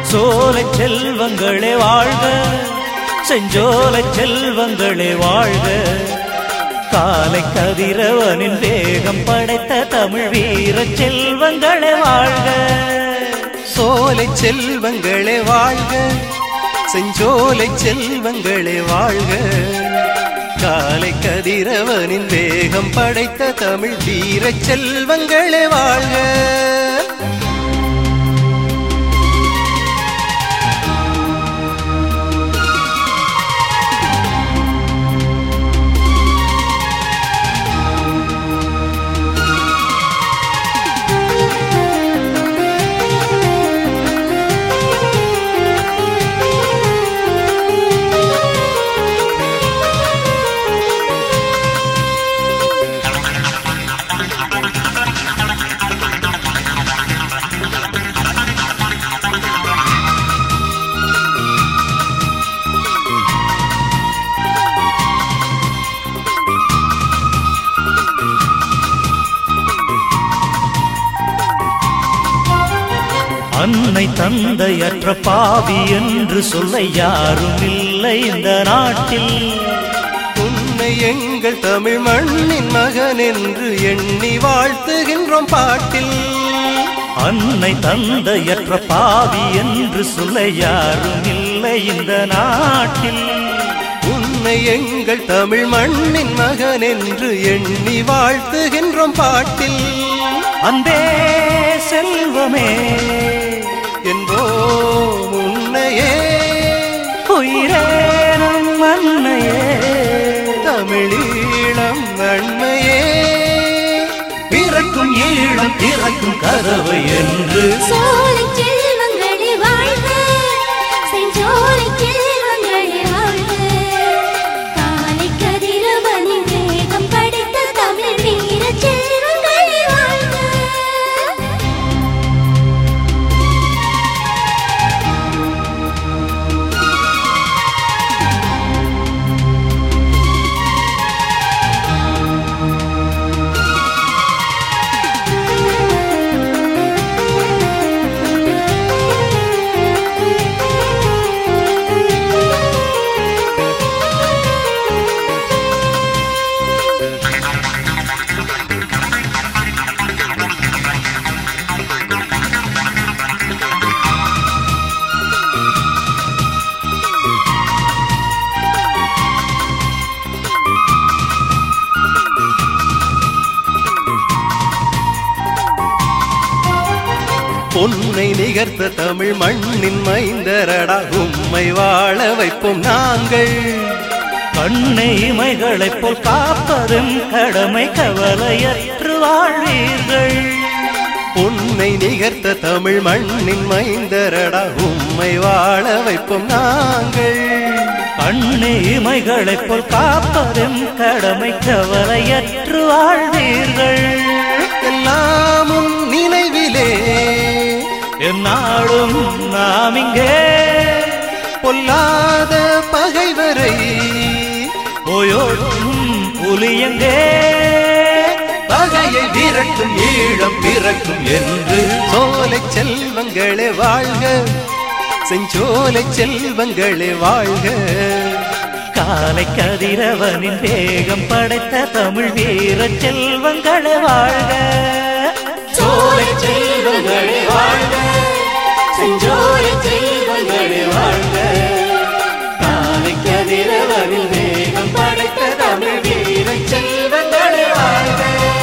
சோலை செல்வங்களே வாழ்க செஞ்சோலை செல்வங்களே வாழ்க காலை கதிரவனின் வேகம் படைத்த தமிழ் வீர செல்வங்களே வாழ்க சோலை செல்வங்களே வாழ்க செஞ்சோலை செல்வங்களே வாழ்க காலை கதிரவனின் வேகம் படைத்த தமிழ் வீர செல்வங்களே வாழ்க அன்னை தந்தையற்ற பாவி என்று சொல்ல யாரும் இல்லை இந்த நாட்டில் உன்னை எங்கள் தமிழ் மண்ணின் மகன் என்று எண்ணி வாழ்த்துகின்றோம் பாட்டில் அன்னை தந்தையற்ற பாவி என்று சொல்ல யாரும் இல்லை இந்த நாட்டில் உன்னை எங்கள் தமிழ் மண்ணின் மகன் என்று எண்ணி வாழ்த்துகின்றோம் பாட்டில் அன்பே செல்வமே என்போம் உன்னையே உயிரே நம் அன்னையே தமிழீழம் நன்மையே பிறக்கும் ஈழம் பிறக்கும் கதவு என்று சோலை செல்வங்களே வாழ்க செஞ்சோலை செல்வங்களே வாழ்க காலை கதிரவனின் வேகம் படைத்த தமிழ் வீர செல்வங்களே வாழ்க பொன்னை நிகர்த்த தமிழ் மண்ணின் மைந்தரடா உம்மை வாழ வைப்போம் நாங்கள் கண்ணை இமைகளைப் போல் காப்பதும் கடமை கவலையற்று வாழ்வீர்கள் பொன்னை நிகர்த்த தமிழ் மண்ணின் மைந்தரடா உம்மை வாழ வைப்போம் நாங்கள் கண்ணை இமைகளைப் போல் காப்பதும் கடமை கவலையற்று வாழ்வீர்கள் எல்லாமும் நினைவிலே என்னாலும் நாம் இங்கே பொல்லாத பகைவரை போயோடும் புலியங்கே பகையை விரட்டும் ஈழம் பிறக்கும் என்று சோலை செல்வங்களே வாழ்க செஞ்சோலை செல்வங்களே வாழ்க காலை கதிரவனின் வேகம் படைத்த தமிழ் வீர செல்வங்களே வாழ்க சோலை செல்வங்களே வாழ்க செஞ்சோலை செல்வங்களே வாழ்க காலை கதிரவனின் வேகம் படைத்த தமிழ் வீர செல்வங்களே வாழ்க